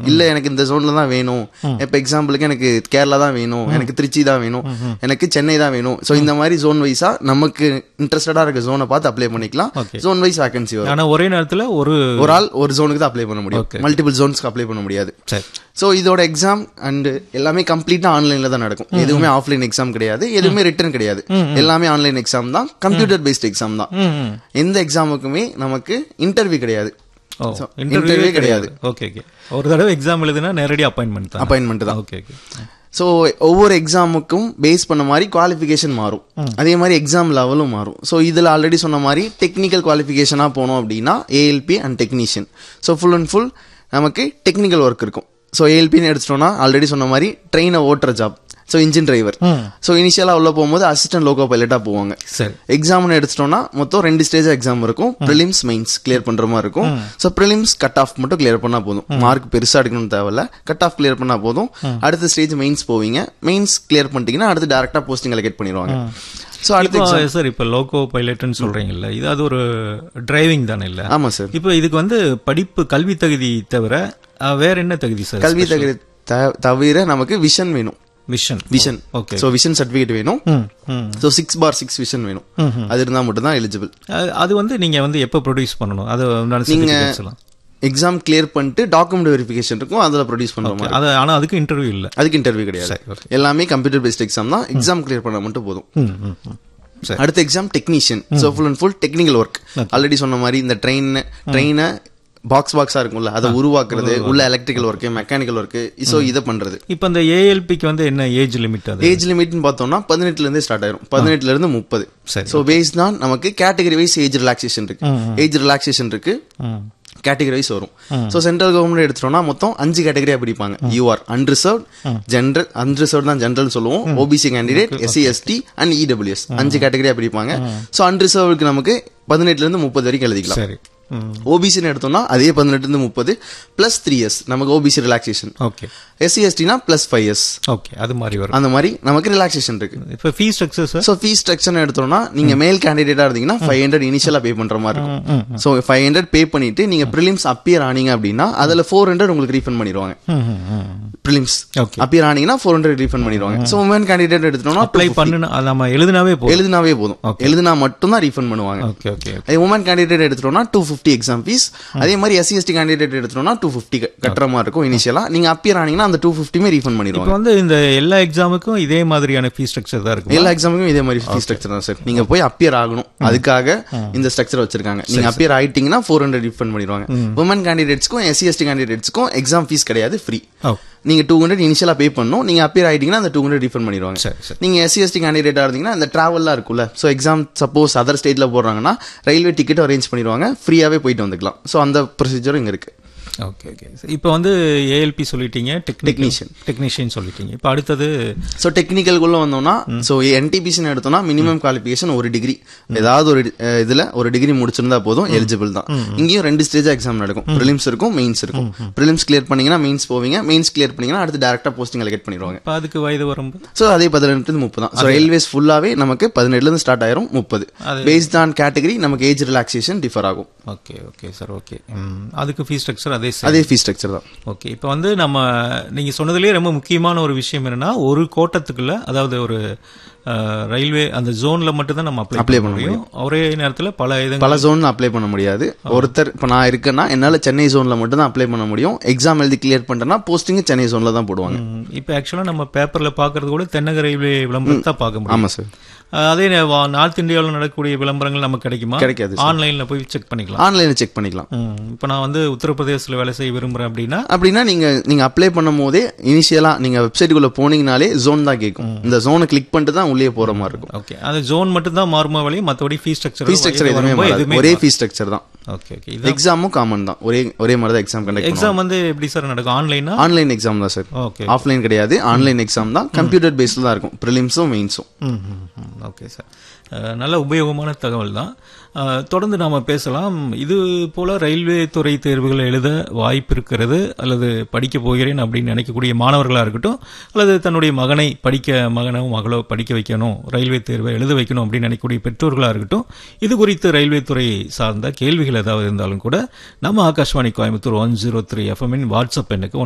இல்ல எனக்கு இந்த ஜோன்ல தான் வேணும் இப்ப எக்ஸாம்பிளுக்கு எனக்கு கேரளா தான் வேணும் எனக்கு திருச்சி தான் வேணும் எனக்கு சென்னை தான் வேணும் சோ இந்த மாதிரி ஜோன் வைஸா நமக்கு இன்ட்ரெஸ்டடா இருக்க ஜோனை பார்த்து அப்ளை பண்ணிக்கலாம் ஜோன் வைஸ் வேகன்சி வரும் ஆனா ஒரே நேரத்துல ஒரு ஒரு ஆள் ஒரு ஜோனுக்கு தான் அப்ளை பண்ண முடியும் மல்டிபிள் ஜோன்ஸ்க்கு அப்ளை பண்ண முடியாது சரி ஸோ இதோட எக்ஸாம் அண்ட் எல்லாமே கம்ப்ளீட்டா ஆன்லைன்ல தான் நடக்கும் எதுவுமே ஆஃப்லைன் எக்ஸாம் கிடையாது எதுவுமே ரிட்டர்ன் கிடையாது எல்லாமே ஆன்லைன் எக்ஸாம் தான் கம்ப்யூட்டர் பேஸ்ட் எக்ஸாம் தான் ம், ம். எந்த எக்ஸாமுக்குமே நமக்கு இன்டர்வியூ கிடையாது ஓ So, இன்டர்வியூ interview கிடையாது ஓகே ஓகே ஒரு தடவை எக்ஸாம் எழுதுனா நேரடி அப்பாயின்மெண்ட் தான் அப்பாயின்மெண்ட் தான் ஓகே ஓகே ஸோ ஒவ்வொரு எக்ஸாமுக்கும் பேஸ் பண்ண மாதிரி குவாலிஃபிகேஷன் மாறும் அதே மாதிரி எக்ஸாம் லெவலும் மாறும் ஸோ இதில் ஆல்ரெடி சொன்ன மாதிரி டெக்னிக்கல் குவாலிஃபிகேஷனாக போனோம் அப்படின்னா A L P and technician so full and full நமக்கு டெக்னிக்கல் ஒர்க் இருக்கும் ஸோ ஏஎல்பின்னு எடுத்துட்டோம்னா ஆல்ரெடி சொன்ன மாதிரி ட்ரெயினை ஓட்டுற job so engine driver so இனிஷியலாக உள்ள போகும்போது அசிஸ்டன்ட் லோகோ பைலட்டாக போவாங்க சரி எக்ஸாம்னு எடுத்துட்டோம்னா மொத்தம் ரெண்டு ஸ்டேஜ் எக்ஸாம் இருக்கும் ப்ரிலிம்ஸ் மெயின்ஸ் கிளியர் பண்ற மாதிரி இருக்கும் ஸோ ப்ரிலிம்ஸ் கட் ஆஃப் மட்டும் கிளியர் பண்ணா போதும் மார்க் பெருசா எடுக்கணும்னு தேவையில்ல கட் ஆஃப் கிளியர் பண்ணா போதும் அடுத்த ஸ்டேஜ் மெயின்ஸ் போவீங்க மெயின்ஸ் கிளியர் பண்ணிட்டீங்கன்னா அடுத்து டேரக்டா போஸ்டிங் அலகேட் பண்ணிடுவாங்க ஸோ அடுத்து இப்போ சார் இப்போ லோகோ பைலட்னு சொல்றீங்கல்ல இது அது ஒரு டிரைவிங் தானே இல்ல ஆமா சார் இப்போ இதுக்கு வந்து படிப்பு கல்வி தகுதி தவிர அஹ், வேற என்ன தகுதி சார் கல்வி தகுதி த- தவிர நமக்கு விஷன் வேணும் vision vision okay so vision certificate வேணும் ம் ம் so six by six vision வேணும் அது இருந்தால் மட்டும் தான் எலிஜிபிள் அது- அது வந்து நீங்க வந்து எப்போ ப்ரொடியூஸ் பண்ணணும் அது உண்டான certificates எல்லாம் எக்ஸாம் கிளியர் பண்ணிட்டு டாக்குமெண்ட் வெரிஃபிகேஷன் இருக்கும் அதில் ப்ரொடியூஸ் பண்ற மாதிரி அது ஆனா அதுக்கு இன்டர்வியூ இல்ல அதுக்கு இன்டர்வியூ கிடையாது சரி, okay. எல்லாமே கம்ப்யூட்டர் பேஸ்ட் எக்ஸாம் தான் எக்ஸாம் கிளியர் பண்ணா மட்டும் போதும் ம் ம் ம். சரி அடுத்த exam technician so full and full technical work already சொன்ன மாதிரி இந்த ட்ரெயின் ட்ரெயினை பாக்ஸ் பாக்ஸா இருக்கும்ல அதை உருவாக்குறது உள்ள electrical work mechanical work so இதை பண்றது இப்போ இந்த ஏஎல்பிக்கு வந்து என்ன ஏஜ் லிமிட் அது ஏஜ் லிமிட்னு பார்த்தோம்னா பதினெட்டுல இருந்தே ஸ்டார்ட் ஆயிரும் பதினெட்டுல இருந்து முப்பது சரி. ஸோ பேஸ் தான் நமக்கு கேட்டகரி வைஸ் ஏஜ் ரிலாக்ஸேஷன் இருக்கு ஏஜ் ரிலாக்ஸேஷன் இருக்கு ம் கேட்டகரி வைஸ் வரும் ஸோ சென்ட்ரல் கவர்மெண்ட் எடுத்துட்டோம்னா மொத்தம் அஞ்சு கேட்டகரியா பிடிப்பாங்க யூஆர் அன்ரிசர்வ் ஜென்ரல் அன்ரிசர்வ் தான் ஜென்ரல் சொல்லுவோம் O B C candidate S C S T and E W S அஞ்சு கேட்டகரியா பிடிப்பாங்க ஸோ அன்ரிசர்வ்க்கு நமக்கு பதினெட்டுல இருந்து முப்பது வரைக்கும் எழுதிக்கலாம் சரி ம் ஓபிசின்னு எடுத்தோம்னா அதே பதினெட்டு இருந்து முப்பது பிளஸ் த்ரீ இயர்ஸ் நமக்கு ஓபிசி ரிலாக்ஸேஷன் ஓகே எஸ்சி எஸ்டினா பிளஸ் ஃபைவ் இயர்ஸ் ஓகே அது மாதிரி வரும் அந்த மாதிரி நமக்கு ரிலாக்ஸேஷன் இருக்கு இப்போ fees structure sir so fees structure எடுத்தோம்னா நீங்க மேல் கேண்டிடேட்டா இருந்தீங்கன்னா ஃபைவ் ஹண்ட்ரட் இனிஷியலா பே பண்ற மாதிரி இருக்கும் ஸோ ஃபைவ் ஹண்ட்ரட் பே பண்ணிட்டு நீங்க ப்ரிலிம்ஸ் அப்பியர் ஆனீங்க அப்படின்னா அதுல ஃபோர் ஹண்ட்ரட் உங்களுக்கு ரீஃபண்ட் பண்ணிடுவாங்க ம் ம் ம் ப்ரிலிம்ஸ் Okay. அப்பியர் ஆனீங்கன்னா ஃபோர் ஹண்ட்ரட் ரீஃபண்ட் பண்ணிடுவாங்க ஸோ உமன் கேண்டிடேட் எடுத்துட்டோம்னா அப்ளை பண்ணுனா அது நம்ம எழுதுனாவே போதும் எழுதினாவே போதும் எழுதினா மட்டும் தான் ரீஃபண்ட் பண்ணுவாங்க ஓகே ஓகே அதே உமன் கேண்டிடேட் எடுத்துட்டோம்னா டூ ஃபிஃப்டி எக்ஸாம் ஃபீஸ் அதே மாதிரி எஸ்சி எஸ்டி கேண்டிடேட் எடுத்துட்டோம்னா டூ ஃபிஃப்டி கட்டுற மாதிரி இருக்கும் இனிஷியலா நீங்க அப்பியர் ஆனீங்கன்னா அந்த டூ ஃபிஃப்டிமே ரீஃபண்ட் பண்ணிடுவாங்க இப்போ வந்து இந்த எல்லா எக்ஸாமுக்கும் இதே மாதிரியான ஃபீஸ் ஸ்ட்ரக்சர் தான் இருக்கும் எல்லா எக்ஸாமுக்கும் இதே மாதிரி ஃபீஸ் ஸ்ட்ரக்சர் தான் சார் நீங்க போய் அப்பியர் ஆகணும் அதுக்காக இந்த ஸ்ட்ரக்சர் வச்சிருக்காங்க நீங்க அப்பியர் ஆயிட்டீங்கன்னா ஃபோர் ஹண்ட்ரட் ரீஃபண்ட் பண்ணிடுவாங்க உமன் கேண்டிடேட்ஸ்க்கும் எஸ்சி எஸ்டி கேண்டிடேட்ஸ்க்கும் எக்ஸாம் ஃபீஸ் கிடையாது ஃப்ரீ ஓ நீங்க டூ ஹண்ட்ரட் இனிஷியலா பே பண்ணணும் நீங்க அப்பியர் ஆயிட்டீங்கன்னா அந்த டூ ஹண்ட்ரட் ரீஃபண்ட் பண்ணிடுவாங்க சரி சரி நீங்க எஸ்சி எஸ்டி கேண்டிடேட்டா இருந்தீங்கன்னா இந்த டிராவல்லாம் இருக்குல்ல ஸோ எக்ஸாம் சப்போஸ் அதர் ஸ்டேட்ல போடுறாங்கன்னா ரயில்வே டிக்கெட் அரேஞ்ச் பண்ணிடுவாங்க ஃப்ரீயாவே போயிட்டு வந்துக்கலாம் ஸோ அந்த ப்ரொசீஜரும் இங்க இருக்கு ஓகே ஓகே இப்போ வந்து ஏஎல்பி சொல்லிட்டீங்க Technician. டெக்னீஷியன் டெக்னீஷியன் சொல்லிட்டீங்க இப்போ அடுத்தது ஸோ டெக்னிக்கல்குள்ள வந்தோம்னா ஸோ என்டிபிசின்னு எடுத்தோம்னா மினிமம் குவாலிஃபிகேஷன் ஒரு டிகிரி ஏதாவது ஒரு அஹ், இதுல ஒரு டிகிரி முடிச்சிருந்தா போதும் எலிஜிபிள் தான் இங்கேயும் ரெண்டு ஸ்டேஜ் எக்ஸாம் நடக்கும் ப்ரிலிம்ஸ் இருக்கும் மெயின்ஸ் இருக்கும் ப்ரிலிம்ஸ் கிளியர் பண்ணீங்கன்னா மெயின்ஸ் போவீங்க மெயின்ஸ் கிளியர் பண்ணீங்கன்னா அடுத்து டேரக்டா போஸ்டிங் அலகேட் பண்ணிடுவாங்க இப்போ அதுக்கு வயது வரம்பு ஸோ அதே பதினெட்டு முப்பது தான் ஸோ ரயில்வேஸ் ஃபுல்லாவே நமக்கு பதினெட்டுல இருந்து ஸ்டார்ட் ஆயிரும் முப்பது பேஸ்ட் ஆன் கேட்டகரி நமக்கு ஏஜ் ரிலாக்ஸேஷன் டிஃபர் ஆகும் ஓகே ஓகே சார் ஓகே அதுக்கு ஃபீஸ் ஸ்ட்ரக்சர் அதே same. அதே ஃபீஸ் ஸ்ட்ரக்சர் தான் ஓகே இப்போ வந்து நம்ம நீங்க சொன்னதுலயே ரொம்ப முக்கியமான ஒரு விஷயம் என்னன்னா ஒரு கோட்டத்துக்குள்ள அதாவது ஒரு அஹ், ரயில்வே அந்த ஜோன்ல மட்டும் தான் நம்ம அப்ளை Apply பண்ண முடியும் ஒரே நேரத்துல பல இது பல ஜோன் அப்ளை பண்ண முடியாது ஒருத்தர் இப்போ நான் இருக்கேன்னா என்னால சென்னை ஜோன்ல மட்டும் தான் அப்ளை பண்ண முடியும் எக்ஸாம் எழுதி கிளியர் பண்ணிட்டேன்னா போஸ்டிங் சென்னை ஜோன்ல தான் போடுவாங்க இப்போ ஆக்சுவலா நம்ம பேப்பர்ல பாக்குறது கூட தென்னக ரயில்வே விளம்பரத்தை பார்க்க முடியும் ஆமா சார் அஹ், அதே நே- வா- நார்த் இந்தியாவில் நடக்கக்கூடிய விளம்பரங்கள் நமக்கு கிடைக்குமா கிடைக்காது ஆன்லைன்ல போய் செக் பண்ணிக்கலாம் ஆன்லைன்ல செக் பண்ணிக்கலாம் இப்போ நான் வந்து உத்தரப்பிரதேசத்துல வேலை செய்ய விரும்புறேன் அப்படின்னா அப்படின்னா நீங்க நீங்க அப்ளை பண்ணும் போதே இனிஷியலா நீங்க வெப்சைட்டுக்குள்ள போனீங்கனாலே ஜோன் தான் கேட்கும் இந்த ஜோனை கிளிக் பண்ணிட்டு தான் உள்ளே போற மாதிரி இருக்கும் ஓகே அந்த ஜோன் மட்டும் தான் மாறுமா வழி மற்றபடி ஃபீஸ் ஸ்ட்ரக்சர் ஃபீஸ் ஸ்ட்ரக்சர் எதுவுமே மாறாது. ஒரே ஃபீஸ் ஸ்ட்ரக்சர் தான் ஓகே ஓகே இது எக்ஸாமும் காமன் தான் ஒரே ஒரே மாதிரி தான் எக்ஸாம் கண்டக்ட் எக்ஸாம் வந்து எப்படி சார் நடக்கும் ஆன்லைனா ஆன்லைன் எக்ஸாம் தான் சார் ஓகே ஆஃப்லைன் கிடையாது ஆன்லைன் எக்ஸாம் தான் கம்ப்யூட்டர் பேஸ்ல தான் இருக்கும் ப்ரிலிம்ஸும் மெயின்ஸும் ம் ஓகே சார் அஹ், நல்ல உபயோகமான தகவல் தான் அஹ், தொடர்ந்து நாம பேசலாம் இது போல ரயில்வே துறை தேர்வுகளை எழுத வாய்ப்பு இருக்கிறது அல்லது படிக்க போகிறேன் அப்படின்னு நினைக்கக்கூடிய மாணவர்களா இருக்கட்டும் அல்லது தன்னுடைய மகனை படிக்க மகனோ மகளோ படிக்க வைக்கணும் ரயில்வே தேர்வை எழுத வைக்கணும் அப்படின்னு நினைக்கக்கூடிய பெற்றோர்களா இருக்கட்டும் இது குறித்து ரயில்வே துறை சார்ந்த கேள்விகள் ஏதாவது இருந்தாலும் கூட நம்ம Akashvani Coimbatore one zero three எஃப்எம்மின் வாட்ஸ்அப் எண்ணுக்கு